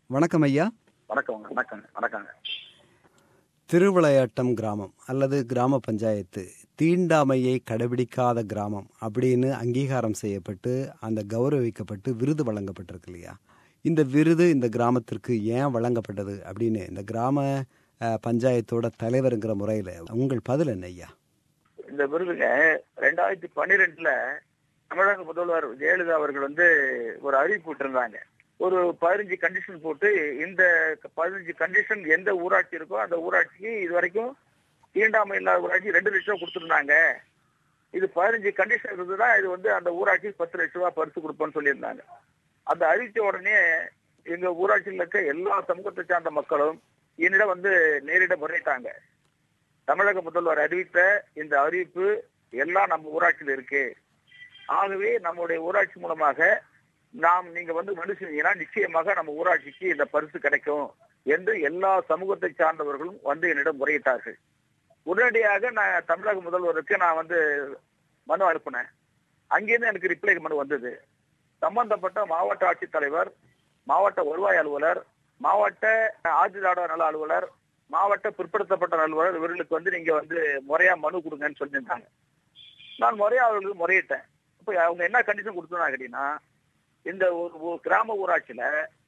வணக்கம் ஐயா வணக்கம் வணக்கங்க வணக்கங்க திருவிளையாட்டம் கிராமம் அல்லது கிராம பஞ்சாயத்து தீண்டாமையை கடைபிடிக்காத கிராமம் அப்படின்னு அங்கீகாரம் செய்யப்பட்டு அந்த கௌரவிக்கப்பட்டு விருது வழங்கப்பட்டிருக்கு இல்லையா இந்த விருது இந்த கிராமத்திற்கு ஏன் வழங்கப்பட்டது அப்படின்னு இந்த கிராம அஹ், பஞ்சாயத்தோட தலைவருங்கிற முறையில் உங்கள் பதில் என்ன ஐயா இந்த விருதுங்க ரெண்டாயிரத்தி பன்னிரெண்டுல தமிழக முதல்வர் ஜெயலலிதா அவர்கள் வந்து ஒரு அறிவிப்பு விட்டிருந்தாங்க ஒரு பதினஞ்சு கண்டிஷன் போட்டு இந்த பதினஞ்சு கண்டிஷன் எந்த ஊராட்சி இருக்கோ அந்த ஊராட்சிக்கு இது வரைக்கும் தீண்டாமை இல்லாத ஊராட்சி ரெண்டு லட்சம் ரூபா கொடுத்துருந்தாங்க இது பதினஞ்சு கண்டிஷன் இருந்ததுன்னா இது வந்து அந்த ஊராட்சிக்கு பத்து லட்ச ரூபா பரிசு கொடுப்போம்னு சொல்லியிருந்தாங்க அந்த அறிவிச்ச உடனே எங்க ஊராட்சியில் இருக்க எல்லா சமூகத்தை சார்ந்த மக்களும் என்னிடம் வந்து நேரிட முறையிட்டாங்க தமிழக முதல்வர் அறிவித்த இந்த அறிவிப்பு எல்லாம் நம்ம ஊராட்சியில் இருக்கு ஆகவே நம்முடைய ஊராட்சி மூலமாக நாம் நீங்க வந்து மனு செஞ்சீங்கன்னா நிச்சயமாக நம்ம ஊராட்சிக்கு இந்த பரிசு கிடைக்கும் என்று எல்லா சமூகத்தை சார்ந்தவர்களும் வந்து என்னிடம் முறையிட்டார்கள் உடனடியாக நான் தமிழக முதல்வருக்கு நான் வந்து மனு அனுப்பினேன் அங்கேருந்து எனக்கு ரிப்ளை மனு வந்தது சம்பந்தப்பட்ட மாவட்ட ஆட்சித்தலைவர் மாவட்ட வருவாய் அலுவலர் மாவட்ட ஆதிதாட நல அலுவலர் மாவட்ட பிற்படுத்தப்பட்ட அலுவலர் இவர்களுக்கு வந்து நீங்க வந்து முறையா மனு கொடுங்கன்னு சொல்லியிருந்தாங்க நான் முறையா அவர்களுக்கு முறையிட்டேன் இப்போ அவங்க என்ன கண்டிஷன் கொடுத்தாங்க அப்படின்னா இந்த ஒரு ஒரு கிராம ஊராட்சியில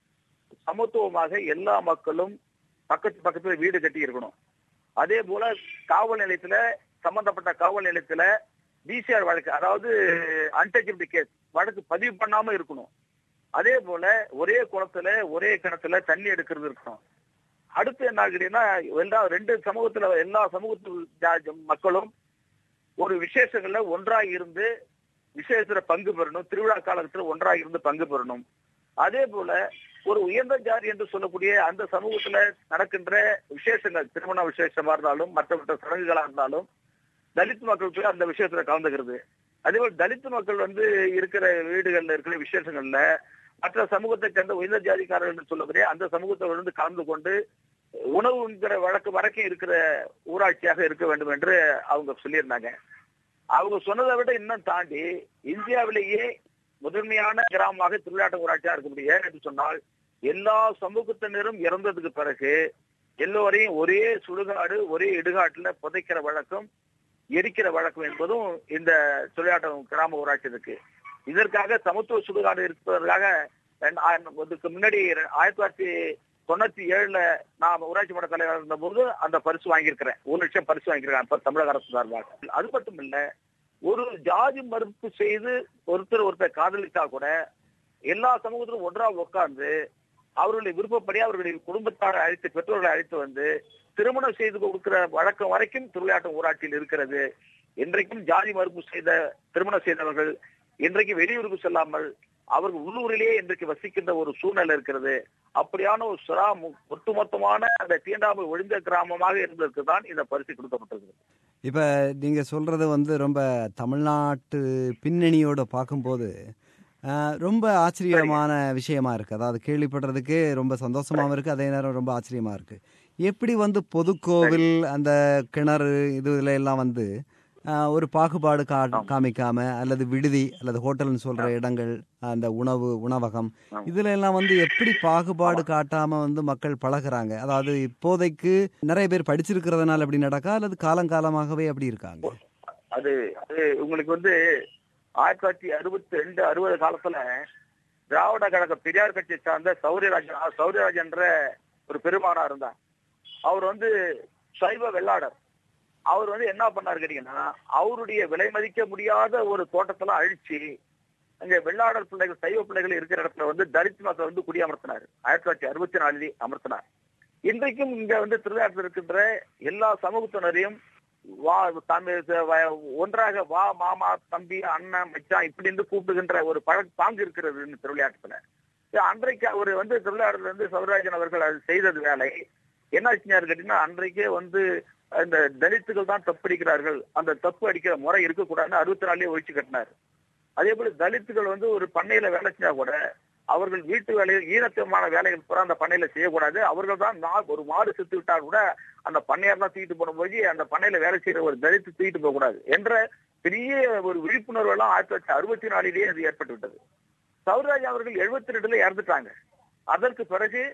சமத்துவமாக எல்லா மக்களும் பக்கத்து பக்கத்துல வீடு கட்டி இருக்கணும் அதே போல காவல் நிலையத்துல சம்பந்தப்பட்ட காவல் நிலையத்துல பிசிஆர் வழக்கு அதாவது அன்டச்சபிலிட்டி கேஸ் வழக்கு பதிவு பண்ணாம இருக்கணும் அதே போல ஒரே குளத்துல ஒரே கிணத்துல தண்ணி எடுக்கிறது இருக்கணும் அடுத்து என்ன ஆகுதுன்னா எல்லா ரெண்டு சமூகத்துல எல்லா சமூகத்து ஜா- மக்களும் ஒரு விசேஷங்கள்ல ஒன்றாக இருந்து விசேஷத்துல பங்கு பெறணும் திருவிழா காலத்துல ஒன்றாக இருந்து பங்கு பெறணும் அதே போல ஒரு உயர்ந்த ஜாதி என்று சொல்லக்கூடிய அந்த சமூகத்துல நடக்கின்ற விசேஷங்கள் திருமண விசேஷமா இருந்தாலும் மற்ற மற்ற சடங்குகளா இருந்தாலும் தலித் மக்கள் போய் அந்த விஷயத்துல கலந்துக்கிறது அதே போல தலித் மக்கள் வந்து இருக்கிற வீடுகள்ல இருக்கிற விசேஷங்கள்ல மற்ற சமூகத்தை சேர்ந்த உயர்ந்த ஜாதிக்காரர்கள் என்று சொல்லக்கூடிய அந்த சமூகத்தை வந்து கலந்து கொண்டு உணவுங்கிற வழக்கு வரைக்கும் இருக்கிற ஊராட்சியாக இருக்க வேண்டும் என்று அவங்க சொல்லியிருந்தாங்க அவங்க சொன்னதை விட இன்னும் தாண்டி இந்தியாவிலேயே முதன்மையான கிராமமாக திருவிழாட்ட ஊராட்சியா இருக்க முடியும் ஏன் என்று சொன்னால் எல்லா சமூகத்தினரும் இறந்ததுக்கு பிறகு எல்லோரையும் ஒரே சுடுகாடு ஒரே இடுகாட்டுல புதைக்கிற வழக்கம் எரிக்கிற வழக்கம் என்பதும் இந்த தொழிலாட்டம் கிராம ஊராட்சி இருக்கு இதற்காக சமத்துவ சுடுகாடு இருப்பதற்காக ரெண்டு ஆயிரம் இதுக்கு முன்னாடி ரெ- ஆயிரத்தி தொள்ளாயிரத்தி தொண்ணூத்தி ஏழுல நான் ஊராட்சி மன்ற தலைவர் இருந்த போது அந்த பரிசு வாங்கியிருக்கிறேன் ஒரு லட்சம் பரிசு வாங்கியிருக்கேன் அப்ப தமிழக அரசு சார்பாக அது மட்டும் இல்ல ஒரு ஜாதி மறுப்பு செய்து ஒருத்தர் ஒருத்தர் காதலித்தா கூட எல்லா சமூகத்திலும் ஒன்றா உட்கார்ந்து அவர்களுடைய விருப்பப்படி அவர்களுடைய குடும்பத்தாரை அழைத்து பெற்றோர்களை அழைத்து வந்து திருமணம் செய்து கொடுக்கிற வழக்கம் வரைக்கும் திருவிளையாட்டம் ஊராட்சியில் இருக்கிறது இன்றைக்கும் ஜாதி மறுப்பு செய்த திருமணம் செய்தவர்கள் இன்றைக்கு வெளியூருக்கு செல்லாமல் அவர்கள் உள்ளூரிலேயே இன்றைக்கு வசிக்கின்ற ஒரு சூழ்நிலை இருக்கிறது அப்படியான ஒரு சுறா மு- ஒட்டுமொத்தமான அந்த தீண்டாமை ஒழிந்த கிராமமாக இருந்ததற்கு தான் இந்த பரிசு கொடுக்கப்பட்டிருக்கிறது இப்போ நீங்கள் சொல்கிறது வந்து ரொம்ப தமிழ்நாட்டு பின்னணியோட பார்க்கும்போது ஆஹ், ரொம்ப ஆச்சரியமான விஷயமா இருக்குது அதாவது கேள்விப்படுறதுக்கே ரொம்ப சந்தோஷமாகவும் இருக்குது அதே நேரம் ரொம்ப ஆச்சரியமாக இருக்குது எப்படி வந்து பொதுக்கோவில் அந்த கிணறு இதுல எல்லாம் வந்து ஆஹ், ஒரு பாகுபாடு கா காமிக்காம அல்லது விடுதி அல்லது ஹோட்டல்னு சொல்கிற இடங்கள் அந்த உணவு உணவகம் ஆமா. இதுல எல்லாம் வந்து எப்படி பாகுபாடு காட்டாம வந்து மக்கள் பழகுறாங்க அதாவது இப்போதைக்கு நிறைய பேர் படிச்சிருக்கிறதுனால அப்படி நடக்கா அல்லது காலங்காலமாகவே அப்படி இருக்காங்க அது அது உங்களுக்கு வந்து ஆயிரத்தி தொள்ளாயிரத்தி அறுபத்தி ரெண்டு அறுபது காலத்துல திராவிட கழக பெரியார் கட்சியை சார்ந்த சௌரியராஜன் சௌரியராஜன்ற ஒரு பெருமானா இருந்தார் அவர் வந்து சைவ வெள்ளாடர் அவர் வந்து என்ன பண்ணாரு கேட்டீங்கன்னா அவருடைய விலை மதிக்க முடியாத ஒரு தோட்டத்தெல்லாம் அழிச்சு அங்க வெள்ளாடர் பிள்ளைகள் சைவ பிள்ளைகள் இருக்கிற இடத்துல வந்து தலித் மக்கள் வந்து குடியமர்த்தினார் ஆயிரத்தி தொள்ளாயிரத்தி அறுபத்தி நாலிலே அமர்த்தினார் இன்றைக்கும் இங்க வந்து திருவிழாத்தில் இருக்கின்ற எல்லா சமூகத்தினரையும் வா தமிழ் வ- ஒன்றாக வா மாமா தம்பி அண்ணன் மச்சான் இப்படி இருந்து கூப்பிடுகின்ற ஒரு பழ பாங்கு இருக்கிறது இந்த திருவிளையாட்டுல இது அன்றைக்கு அவர் வந்து திருவிளையாடல இருந்து சௌராஜன் அவர்கள் அது செய்தது வேலை என்ன செஞ்சாரு கேட்டீங்கன்னா அன்றைக்கே வந்து இந்த தலித்துகள் தான் தப்பு அடிக்கிறார்கள் அந்த தப்பு அடிக்கிற முறை இருக்கக்கூடாதுன்னு அறுபத்தி நாலுலயே ஒழிச்சு கட்டினார் அதே போல தலித்துகள் வந்து ஒரு பண்ணையில வேலை செஞ்சா கூட அவர்கள் வீட்டு வேலையில் ஈனத்தமான வேலைகள் பூரா அந்த பண்ணையில செய்யக்கூடாது அவர்கள் தான் நா- ஒரு மாடு செத்து விட்டால் கூட அந்த பண்ணையார் தான் தூக்கிட்டு போன போய் அந்த பண்ணையில வேலை செய்யற ஒரு தலித்து தூக்கிட்டு போக கூடாது என்ற பெரிய ஒரு விழிப்புணர்வு எல்லாம் ஆயிரத்தி தொள்ளாயிரத்தி அறுபத்தி நாலிலேயே அது ஏற்பட்டு விட்டது சௌராஜ் அவர்கள் எழுபத்தி ரெண்டுல இறந்துட்டாங்க அதற்கு பிறகு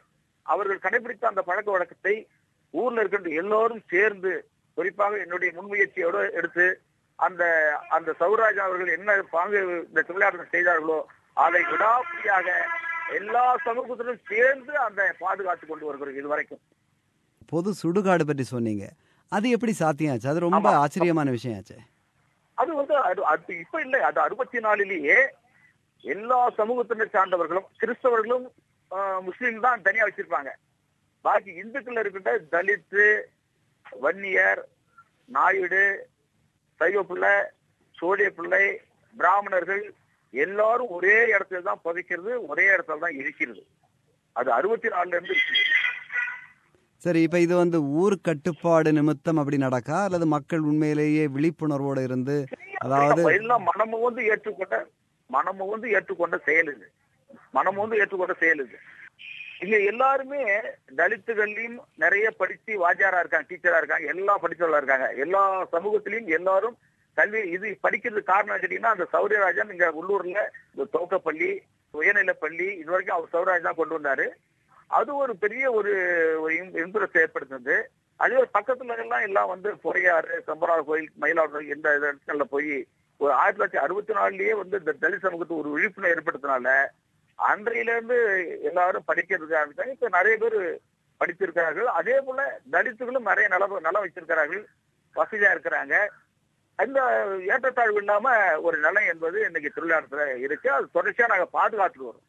அவர்கள் கடைபிடித்த அந்த பழக்க வழக்கத்தை ஊர்ல இருக்கின்ற எல்லோரும் சேர்ந்து குறிப்பாக என்னுடைய முன்முயற்சியோடு எடுத்து அந்த அந்த சௌராஜ் அவர்கள் என்ன பாங்கு இந்த திருவிழாட்டம் செய்தார்களோ அதை விடாப்பிடியாக எல்லா சமூகத்திலும் சேர்ந்து அந்த பாதுகாத்து கொண்டு வருகிறோம் இதுவரைக்கும் பொது சுடுகாடு பற்றி சொன்னீங்க அது எப்படி சாத்தியாச்சு அது ரொம்ப ஆமா. ஆச்சரியமான விஷயம் ஆச்சு அது வந்து அது அது இப்ப இல்லை அது அறுபத்தி நாலிலேயே எல்லா சமூகத்தினர் சார்ந்தவர்களும் கிறிஸ்தவர்களும் ஆஹ், முஸ்லீம் தான் தனியா வச்சிருப்பாங்க பாக்கி இந்துக்கள் இருக்கின்ற தலித்து வன்னியர் நாயுடு சைவ பிள்ளை சோழிய பிள்ளை பிராமணர்கள் எல்லாரும் ஒரே இடத்துல தான் புதைக்கிறது ஒரே இடத்துல தான் இருக்கிறது அது அறுபத்தி நாலுல இருந்து இருக்குது. சரி இப்ப இது வந்து ஊர் கட்டுப்பாடு நிமித்தம் அப்படி நடக்கா அல்லது மக்கள் உண்மையிலேயே விழிப்புணர்வோடு இருந்து அதாவது எல்லாம் மனமும் வந்து ஏற்றுக்கொண்ட மனமும் வந்து ஏற்றுக்கொண்ட செயல் இது மனமும் வந்து ஏற்றுக்கொண்ட செயல் இது இங்க எல்லாருமே தலித்துகள்லயும் நிறைய படிச்சு வாத்தியாரா இருக்காங்க டீச்சரா இருக்காங்க எல்லா படிச்சவர்களா இருக்காங்க எல்லா சமூகத்திலயும் எல்லாரும் கல்வி இது படிக்கிறதுக்கு காரணம் கேட்டீங்கன்னா அந்த சௌரியராஜன் இங்க உள்ளூர்ல இந்த துவக்கப்பள்ளி உயர்நிலைப்பள்ளி இது வரைக்கும் அவர் சௌராஜ் தான் கொண்டு வந்தாரு அது ஒரு பெரிய ஒரு ஒரு இன்புறத்தை ஏற்படுத்தினது அதே ஒரு பக்கத்துல எல்லாம் எல்லாம் வந்து பொறையாறு சம்பரார் கோயில் மயிலாடுதுறை இந்த இடத்துல போய் ஒரு ஆயிரத்தி தொள்ளாயிரத்தி அறுபத்தி நாலுலயே வந்து இந்த தலித் சமூகத்துக்கு ஒரு விழிப்புணர்வு ஏற்படுத்தினால அன்றையில இருந்து எல்லாரும் படிக்கிறதுக்கு ஆரம்பிச்சாங்க இப்ப நிறைய பேர் படிச்சிருக்கிறார்கள் அதே போல தலித்துகளும் நிறைய நலம் நலம் வச்சிருக்கிறார்கள் வசதியா இருக்கிறாங்க அந்த ஏற்றத்தாழ்வு இல்லாம ஒரு நிலம் என்பது இன்னைக்கு திருவிழாத்துல இருக்கு அது தொடர்ச்சியா நாங்க பாதுகாத்துட்டு வரோம்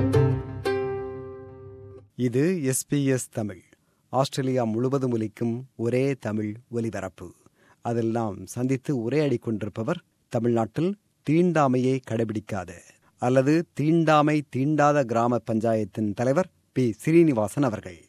இது எஸ்பிஎஸ் தமிழ் ஆஸ்திரேலியா முழுவதும் ஒலிக்கும் ஒரே தமிழ் ஒலிபரப்பு அதில் நாம் சந்தித்து உரையாடி கொண்டிருப்பவர் தமிழ்நாட்டில் தீண்டாமையை கடைபிடிக்காத அல்லது தீண்டாமை தீண்டாத கிராம பஞ்சாயத்தின் தலைவர் பி ஸ்ரீனிவாசன் அவர்கள்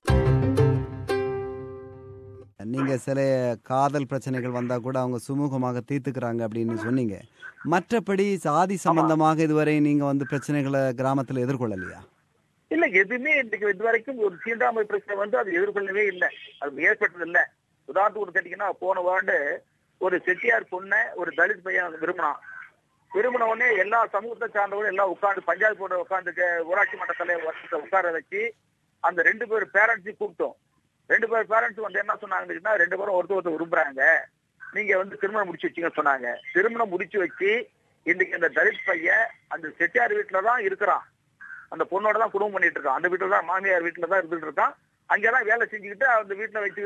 நீங்க சில காதல் பிரச்சனைகள் வந்தா கூட அவங்க சுமூகமாக தீர்த்துக்கிறாங்க அப்படின்னு சொன்னீங்க மற்றபடி சாதி சம்பந்தமாக இதுவரை நீங்க வந்து பிரச்சனைகளை கிராமத்துல எதிர்கொள்ளலையா இல்ல எதுவுமே இன்னைக்கு இது வரைக்கும் ஒரு தீண்டாமை பிரச்சனை வந்து அது எதிர்கொள்ளவே இல்லை அது ஏற்பட்டது இல்ல உதாரணத்துக்கு கேட்டீங்கன்னா போன வார்டு ஒரு செட்டியார் பொண்ணை ஒரு தலித் பையன் விரும்பினான் விரும்பின உடனே எல்லா சமூகத்தை சார்ந்தவங்களும் எல்லாம் உட்கார்ந்து பஞ்சாயத்து போர்டு உட்கார்ந்து ஊராட்சி மன்ற தலைவர் உட்கார வச்சு அந்த ரெண்டு பேர் பேரண்ட்ஸையும் கூப்பிட்டோம் ரெண்டு பேர் பேரண்ட்ஸ் வந்து என்ன சொன்னாங்கன்னா ரெண்டு பேரும் ஒருத்தர் ஒருத்தர் விரும்புறாங்க நீங்க வந்து திருமணம் முடிச்சு வச்சீங்க சொன்னாங்க திருமணம் முடிச்சு வச்சு இன்னைக்கு அந்த தலித் பையன் அந்த செட்டியார் வீட்டுல தான் இருக்கிறான் அந்த பொண்ணோட தான் குடும்பம் பண்ணிட்டு இருக்கான் அந்த வீட்டுல தான் மாமியார் வீட்டுல தான் இருந்துட்டு இருக்கான் அங்கெல்லாம் வேலை செஞ்சுக்கிட்டு அந்த வீட்டுல வச்சு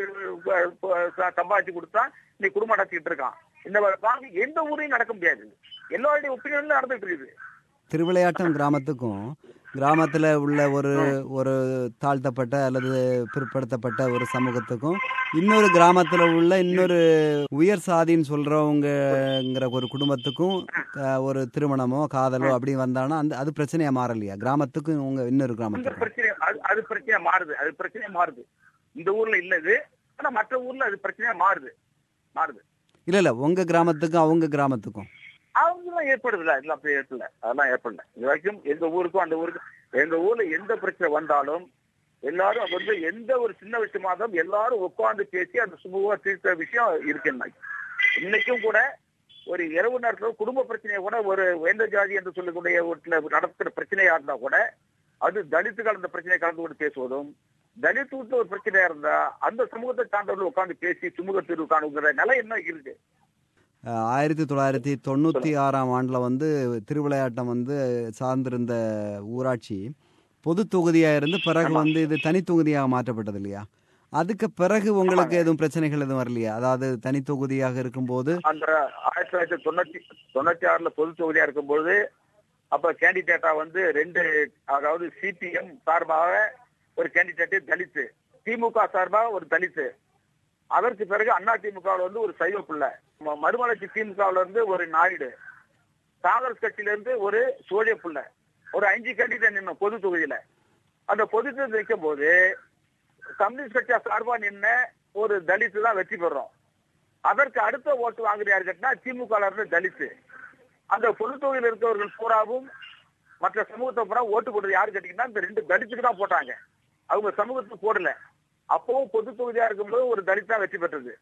சம்பாதிச்சு கொடுத்தா நீ குடும்பம் நடத்திட்டு இருக்கான் இந்த பாங்க எந்த ஊரையும் நடக்க முடியாது எல்லாருடைய ஒப்பீனியன்ல நடந்துட்டு இருக்குது திருவிளையாட்டம் கிராமத்துக்கும் கிராமத்தில் உள்ள ஒரு ஒரு தாழ்த்தப்பட்ட அல்லது பிற்படுத்தப்பட்ட ஒரு சமூகத்துக்கும் இன்னொரு கிராமத்தில் உள்ள இன்னொரு உயர் சாதின்னு சொல்றவங்கங்கிற ஒரு குடும்பத்துக்கும் அஹ், ஒரு திருமணமோ காதலோ அப்படி வந்தானா அந்த அது பிரச்சனையா மாறலையா கிராமத்துக்கும் உங்க இன்னொரு இந்த கிராமத்துக்கும் பிரச்சனை அது அது பிரச்சனையா மாறுது அது பிரச்சனையா மாறுது இந்த ஊர்ல இல்ல இது ஆனா மற்ற ஊர்ல அது பிரச்சனையா மாறுது மாறுது இல்ல இல்ல உங்க கிராமத்துக்கும் அவங்க கிராமத்துக்கும் அவங்கெல்லாம் ஏற்படுதுல இதெல்லாம் அப்படி ஏற்படல அதெல்லாம் ஏற்படல இது வரைக்கும் எங்க ஊருக்கும் அந்த ஊருக்கும் எங்க ஊர்ல எந்த பிரச்சனை வந்தாலும் எல்லாரும் வந்து எந்த ஒரு சின்ன விஷயமா இருந்தாலும் எல்லாரும் உட்கார்ந்து பேசி அந்த சுமூகமா தீர்த்த விஷயம் இருக்கு இன்னைக்கு. இன்னைக்கும் கூட ஒரு இரவு நேரத்துல குடும்ப பிரச்சனையை கூட ஒரு வேந்த ஜாதி என்று சொல்லக்கூடிய வீட்டுல நடத்துற பிரச்சனையா இருந்தா கூட அது தலித்துகள் அந்த பிரச்சனையை கலந்து கொண்டு பேசுவதும் தலித் வீட்டுல ஒரு பிரச்சனையா இருந்தா அந்த சமூகத்தை சார்ந்தவர்கள் உட்கார்ந்து பேசி சுமூக தீர்வு காணுங்கிற நிலை என்ன இருக்கு அஹ், ஆயிரத்தி தொள்ளாயிரத்தி தொண்ணூற்றி ஆறாம் ஆண்டில் வந்து திருவிளையாட்டம் வந்து சார்ந்திருந்த ஊராட்சி பொது தொகுதியாக இருந்து பிறகு வந்து இது தனி தொகுதியாக மாற்றப்பட்டது இல்லையா அதுக்கு பிறகு உங்களுக்கு எதுவும் பிரச்சனைகள் எதுவும் வரலையா அதாவது தனி தொகுதியாக இருக்கும்போது அந்த ஆயிரத்தி தொள்ளாயிரத்தி தொண்ணூத்தி தொண்ணூத்தி ஆறுல பொது தொகுதியா இருக்கும்போது அப்ப கேண்டிடேட்டா வந்து ரெண்டு அதாவது சிபிஎம் சார்பாக ஒரு கேண்டிடேட் தலித்து திமுக சார்பாக ஒரு தலித்து அதற்கு பிறகு அண்ணா திமுகவில் வந்து ஒரு சைவ பிள்ளை ம- மறுமலர்ச்சி திமுகவுல இருந்து ஒரு நாயுடு காங்கிரஸ் கட்சியில இருந்து ஒரு சோழிய பிள்ளை ஒரு அஞ்சு கேண்டிடேட் நின்னோம் பொது தொகுதியில அந்த பொது தொகுதி வைக்கும் போது கம்யூனிஸ்ட் கட்சியா சார்பா நின்ன ஒரு தலித்து தான் வெற்றி பெறுறோம் அதற்கு அடுத்த ஓட்டு வாங்குறது யாரு கேட்டா திமுக ல இருந்து தலித்து அந்த பொது தொகுதியில் இருக்கவர்கள் பூராவும் மற்ற சமூகத்தை பூரா ஓட்டு போட்டது யாரு கேட்டீங்கன்னா இந்த ரெண்டு தலித்துக்கு தான் போட்டாங்க அவங்க சமூகத்துக்கு போடல அப்பவும் பொது தொகுதியா இருக்கும்போது ஒரு தலித் தான் வெற்றி பெற்றது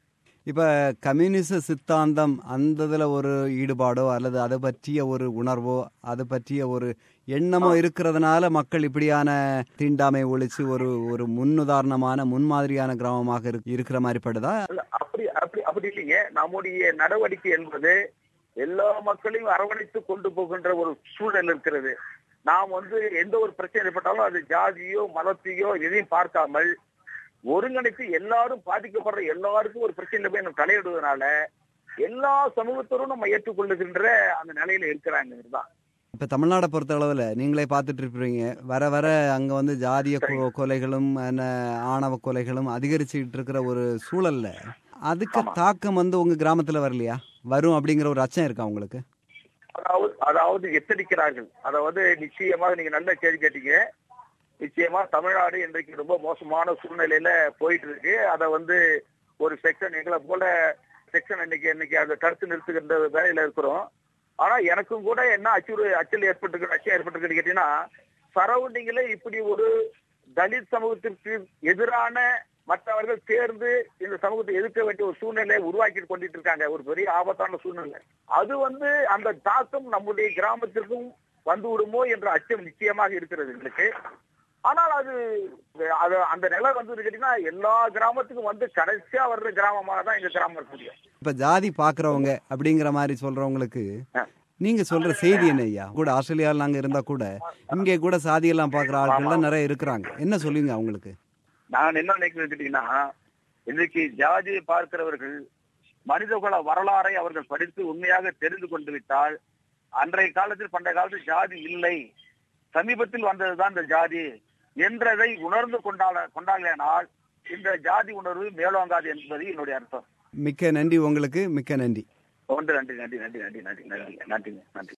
இப்ப கம்யூனிச சித்தாந்தம் அந்த இதுல ஒரு ஈடுபாடோ அல்லது அதை பற்றிய ஒரு உணர்வோ அதை பற்றிய ஒரு எண்ணமோ இருக்கிறதுனால மக்கள் இப்படியான தீண்டாமை ஒழிச்சு ஒரு ஒரு முன்னுதாரணமான முன்மாதிரியான கிராமமாக இருக்கு- இருக்கிற மாதிரி படுதா இல்ல, அப்படி அப்படி அப்படி இல்லைங்க நம்முடைய நடவடிக்கை என்பது எல்லா மக்களையும் அரவணைத்து கொண்டு போகின்ற ஒரு சூழல் இருக்கிறது நாம் வந்து எந்த ஒரு பிரச்சனை ஏற்பட்டாலும் அது ஜாதியோ மதத்தையோ எதையும் பார்க்காமல் ஒருங்கிணைத்து எல்லாரும் பாதிக்கப்படுற எல்லாருக்கும் ஒரு பிரச்சனையில போய் நம்ம தலையிடுவதனால எல்லா சமூகத்தரும் நம்ம ஏற்றுக்கொள்ளுகின்ற அந்த நிலையில இருக்கிறாங்க தான் இப்ப தமிழ்நாடை பொறுத்த அளவுல நீங்களே பார்த்துட்டு இருப்பீங்க வர வர அங்க வந்து ஜாதிய கொ- கொலைகளும் என்ன, ஆணவ கொலைகளும் அதிகரிச்சுட்டு இருக்கிற ஒரு சூழல்ல அதுக்கு தாக்கம் வந்து உங்க கிராமத்துல வரலையா வரும் அப்படிங்கிற ஒரு அச்சம் இருக்கா உங்களுக்கு அதாவது அதாவது எச்சரிக்கிறார்கள் அதாவது நிச்சயமாக நீங்க நல்ல கேள்வி கேட்டீங்க நிச்சயமா தமிழ்நாடு இன்றைக்கு ரொம்ப மோசமான சூழ்நிலையில போயிட்டு இருக்கு அதை வந்து ஒரு செக்ஷன் எங்களை போல செக்ஷன் இன்னைக்கு இன்னைக்கு அதை தடுத்து நிறுத்துகின்ற வேலையில இருக்கிறோம் ஆனா எனக்கும் கூட என்ன அச்சுறு அச்சல் ஏற்பட்டிருக்கு அச்சம் ஏற்பட்டிருக்குன்னு கேட்டீங்கன்னா சரௌண்டிங்ல இப்படி ஒரு தலித் சமூகத்திற்கு எதிரான மற்றவர்கள் சேர்ந்து இந்த சமூகத்தை எதிர்க்க வேண்டிய ஒரு சூழ்நிலையை உருவாக்கி கொண்டுட்டு இருக்காங்க ஒரு பெரிய ஆபத்தான சூழ்நிலை அது வந்து அந்த தாக்கம் நம்முடைய கிராமத்திற்கும் வந்து விடுமோ என்ற அச்சம் நிச்சயமாக இருக்கிறது எங்களுக்கு ஆனால் அது அது அந்த நிலை வந்து கேட்டீங்கன்னா எல்லா கிராமத்துக்கும் வந்து கடைசியா வர்ற கிராமமாக தான் எங்க கிராமம் இருக்க முடியும் இப்ப ஜாதி பாக்குறவங்க அப்படிங்கிற மாதிரி சொல்றவங்களுக்கு ஆ. நீங்க சொல்ற செய்தி என்ன ஐயா கூட ஆஸ்திரேலியாவில் நாங்க இருந்தா கூட இங்கே கூட சாதியெல்லாம் பாக்குற ஆட்கள்லாம் நிறைய இருக்கிறாங்க என்ன சொல்லுவீங்க அவங்களுக்கு நான் என்ன நினைக்கிறேன் கேட்டீங்கன்னா இன்றைக்கு ஜாதியை பார்க்கிறவர்கள் மனிதகுல வரலாறை அவர்கள் படித்து உண்மையாக தெரிந்து கொண்டு விட்டால் அன்றைய காலத்தில் பண்டைய காலத்தில் ஜாதி இல்லை சமீபத்தில் வந்ததுதான் இந்த ஜாதி என்றதை உணர்ந்து கொண்டால கொண்டாடினால் இந்த ஜாதி உணர்வு மேலோங்காது என்பது என்னுடைய அர்த்தம் மிக்க நன்றி உங்களுக்கு மிக்க நன்றி ஒன்று நன்றி நன்றி நன்றி நன்றி நன்றி நன்றி நன்றிங்க நன்றி